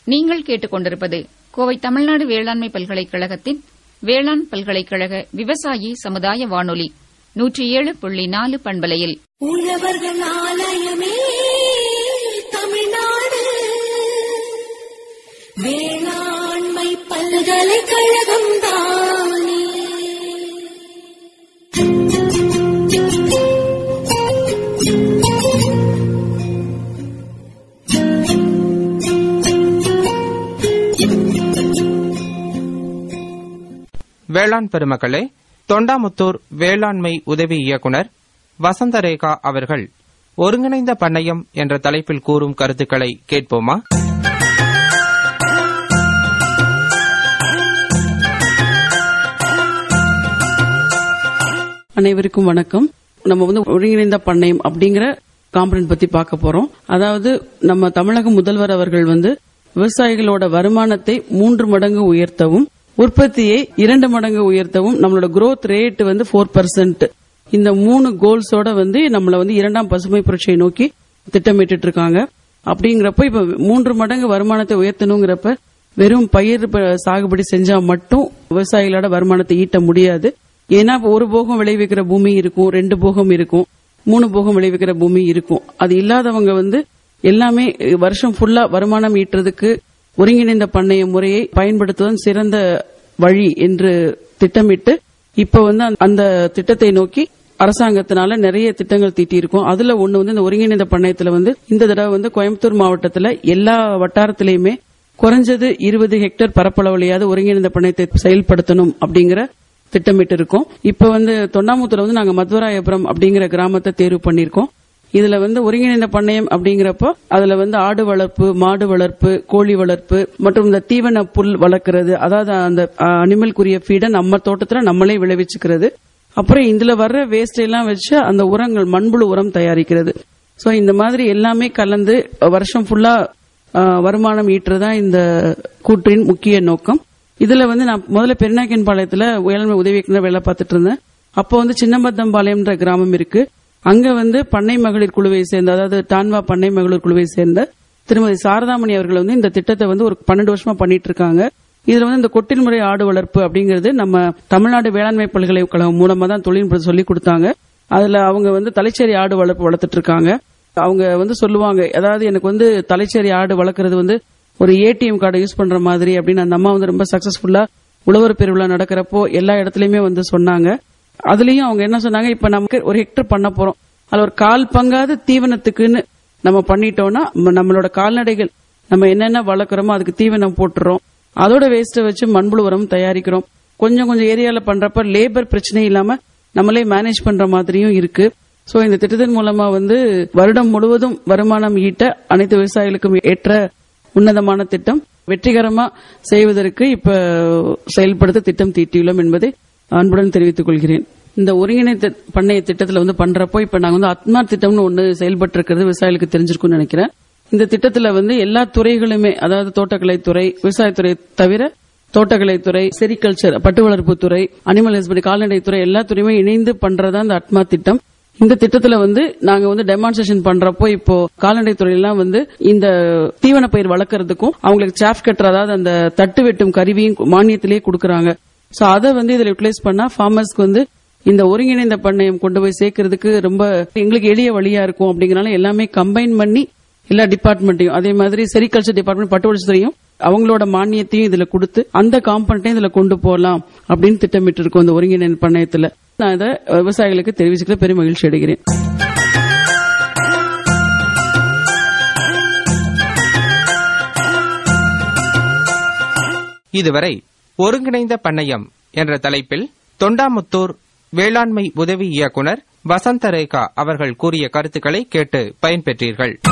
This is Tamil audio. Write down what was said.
நீங்கள் கேட்டுக்கொண்டிருப்பது கோவை தமிழ்நாடு வேளாண்மை பல்கலைக்கழகத்தின் வேளாண் பல்கலைக்கழக விவசாயி சமுதாய வானொலி நூற்றி ஏழு புள்ளி நாலு பண்பலையில் உழவர்கள் ஆலயமே தமிழ்நாடு வேளாண்மை பல்கலைக்கழகம் தானே வேளாண் பெருமக்களே தொண்டாமுத்தூர் வேளாண்மை உதவி இயக்குனர் வசந்தரேகா அவர்கள் ஒருங்கிணைந்த பண்ணையம் என்ற தலைப்பில் கூறும் கருத்துக்களை கேட்போமா அனைவருக்கும் வணக்கம் நம்ம வந்து ஒருங்கிணைந்த பண்ணையம் அப்படிங்கிற காம்பனன்ட் பத்தி பார்க்க போறோம் அதாவது நம்ம தமிழக முதல்வர் அவர்கள் வந்து விவசாயிகளோட வருமானத்தை மூன்று மடங்கு உயர்த்தவும் உற்பத்தியை இரண்டு மடங்கு உயர்த்தவும் நம்மளோட growth ரேட் வந்து ஃபோர் பர்சன்ட் இந்த மூணு கோல்ஸோட வந்து நம்மள வந்து இரண்டாம் பசுமை புரட்சியை நோக்கி திட்டமிட்டு இருக்காங்க அப்படிங்கிறப்ப இப்ப மூன்று மடங்கு வருமானத்தை உயர்த்தணுங்கிறப்ப வெறும் பயிர் ப- சாகுபடி செஞ்சா மட்டும் விவசாயிகளோட வருமானத்தை ஈட்ட முடியாது ஏன்னா இப்ப ஒரு போகம் விளைவிக்கிற பூமி இருக்கும் ரெண்டு போகம் இருக்கும் மூணு போகம் விளைவிக்கிற பூமி இருக்கும் அது இல்லாதவங்க வந்து எல்லாமே அஹ், வருஷம் ஃபுல்லா வருமானம் ஈட்டுறதுக்கு ஒருங்கிணைந்த பண்ணைய முறையை பயன்படுத்துவதன் சிறந்த வழி என்று திட்டமிட்டு இப்ப வந்து அந்த- அந்த திட்டத்தை நோக்கி அரசாங்கத்தினால நிறைய திட்டங்கள் தீட்டியிருக்கோம் அதுல ஒண்ணு வந்து இந்த ஒருங்கிணைந்த பண்ணையத்துல வந்து இந்த தடவை வந்து கோயம்புத்தூர் மாவட்டத்துல எல்லா வட்டாரத்திலயுமே குறைஞ்சது இருபது ஹெக்டேர் பரப்பளவுலையாவது ஒருங்கிணைந்த பண்ணையத்தை செயல்படுத்தணும் அப்படிங்கிற திட்டமிட்டு இருக்கோம் இப்ப வந்து தொண்டாமுத்துல வந்து நாங்க மத்வராயபுரம் அப்படிங்கிற கிராமத்தை தேர்வு பண்ணிருக்கோம் இதுல வந்து ஒருங்கிணைந்த பண்ணையம் அப்படிங்கிறப்போ அதுல வந்து ஆடு வளர்ப்பு மாடு வளர்ப்பு கோழி வளர்ப்பு மற்றும் இந்த தீவன புல் வளர்க்கறது அதாவது அந்த அனிமல்குரிய ஃபீடை நம்ம தோட்டத்துல நம்மளே விளைவிச்சுக்கிறது அப்புறம் இதுல வர்ற வேஸ்ட் எல்லாம் வச்சு அந்த உரங்கள் மண்புழு உரம் தயாரிக்கிறது சோ இந்த மாதிரி எல்லாமே கலந்து வருஷம் ஃபுல்லா வருமானம் ஈட்டுறதா இந்த கூற்றின் முக்கிய நோக்கம் இதுல வந்து நான் முதல்ல பெருநாயக்கன்பாளையத்துல வேளாண்மை உதவி இயக்குனர் வேலை பார்த்துட்டு இருந்தேன் அப்போ வந்து சின்னம்பத்தம்பாளையம்ன்ற கிராமம் இருக்கு அங்க வந்து பண்ணை மகளிர் குழுவை சேர்ந்த அதாவது டான்வா பண்ணை மகளிர் குழுவை சேர்ந்த திருமதி சாரதாமணி அவர்கள் வந்து இந்த திட்டத்தை வந்து ஒரு பன்னெண்டு வருஷமா பண்ணிட்டு இருக்காங்க இதுல வந்து இந்த கொட்டில் முறை ஆடு வளர்ப்பு அப்படிங்கிறது நம்ம தமிழ்நாடு வேளாண்மை பல்கலைக்கழகம் மூலமா தான் தொழில்நுட்பம் சொல்லி கொடுத்தாங்க அதுல அவங்க வந்து தலைச்சேரி ஆடு வளர்ப்பு வளர்த்துட்டு இருக்காங்க அவங்க வந்து சொல்லுவாங்க அதாவது எனக்கு வந்து தலைச்சேரி ஆடு வளர்க்கறது வந்து ஒரு ஏடிஎம் கார்டை யூஸ் பண்ற மாதிரி அப்படின்னு அந்த அம்மா வந்து ரொம்ப சக்சஸ்ஃபுல்லா உழவர் பெருவிழா நடக்கிறப்போ எல்லா இடத்துலயுமே வந்து சொன்னாங்க அதுலயும் அவங்க என்ன சொன்னாங்க இப்ப நமக்கு ஒரு ஹெக்டர் பண்ண போறோம் அதுல ஒரு கால் பங்காவது தீவனத்துக்குன்னு நம்ம பண்ணிட்டோம்னா நம்ம- நம்மளோட கால்நடைகள் நம்ம என்னென்ன வளர்க்குறோமோ அதுக்கு தீவனம் போட்டுறோம் அதோட வேஸ்ட்டை வச்சு மண்புழு உரம் தயாரிக்கிறோம் கொஞ்சம் கொஞ்சம் ஏரியால பண்றப்ப லேபர் பிரச்சனை இல்லாம நம்மளே மேனேஜ் பண்ற மாதிரியும் இருக்கு சோ இந்த திட்டத்தின் மூலமா வந்து வருடம் முழுவதும் வருமானம் ஈட்ட அனைத்து விவசாயிகளுக்கும் ஏற்ற உன்னதமான திட்டம் வெற்றிகரமா செய்வதற்கு இப்ப செயல்படுத்த திட்டம் தீட்டியுள்ளோம் என்பதை அன்புடன் தெரிவித்துக் கொள்கிறேன் இந்த ஒருங்கிணைந்த பண்ணைய திட்டத்துல வந்து பண்றப்போ இப்ப நாங்க வந்து அத்மா திட்டம்னு ஒண்ணு செயல்பட்டு இருக்கிறது விவசாயிகளுக்கு தெரிஞ்சிருக்கும்னு நினைக்கிறேன் இந்த திட்டத்துல வந்து எல்லா துறைகளுமே அதாவது தோட்டக்கலைத்துறை விவசாயத்துறை தவிர தோட்டக்கலைத்துறை செரிகல்ச்சர் பட்டு வளர்ப்பு துறை அனிமல் ஹஸ்பண்ட் கால்நடை துறை எல்லா துறையுமே இணைந்து பண்றதா இந்த அட்மா திட்டம் இந்த திட்டத்துல வந்து நாங்க வந்து டெமான்ஸ்ட்ரேஷன் பண்றப்போ இப்போ கால்நடை துறையெல்லாம் வந்து இந்த தீவன பயிர் வளர்க்கறதுக்கும் அவங்களுக்கு சாஃப் கட்டர் அதாவது அந்த தட்டு வெட்டும் கருவியும் மானியத்திலேயே கொடுக்கறாங்க சோ அதை வந்து இதுல யூட்டிலைஸ் பண்ணா ஃபார்மர்ஸ்க்கு வந்து இந்த ஒருங்கிணைந்த பண்ணையம் கொண்டு போய் சேர்க்கறதுக்கு ரொம்ப எங்களுக்கு எளிய வழியா இருக்கும் அப்படிங்கறனால எல்லாமே கம்பைன் பண்ணி எல்லா டிபார்ட்மெண்ட்டையும் அதே மாதிரி செரிகல்ச்சர் டிபார்ட்மெண்ட் பட்டு வளர்ச்சித்துறையும் அவங்களோட மானியத்தையும் இதுல கொடுத்து அந்த காம்பனட்டையும் இதுல கொண்டு போகலாம் அப்படின்னு திட்டமிட்டு இருக்கோம் இந்த ஒருங்கிணைந்த பண்ணையத்துல நான் இதை விவசாயிகளுக்கு தெரிவிச்சுக்கிற பெரும் மகிழ்ச்சி அடைகிறேன் இதுவரை ஒருங்கிணைந்த பண்ணையம் என்ற தலைப்பில் தொண்டாமுத்தூர் வேளாண்மை உதவி இயக்குனர் வசந்தரேகா அவர்கள் கூறிய கருத்துக்களை கேட்டு பயன்பெற்றீர்கள்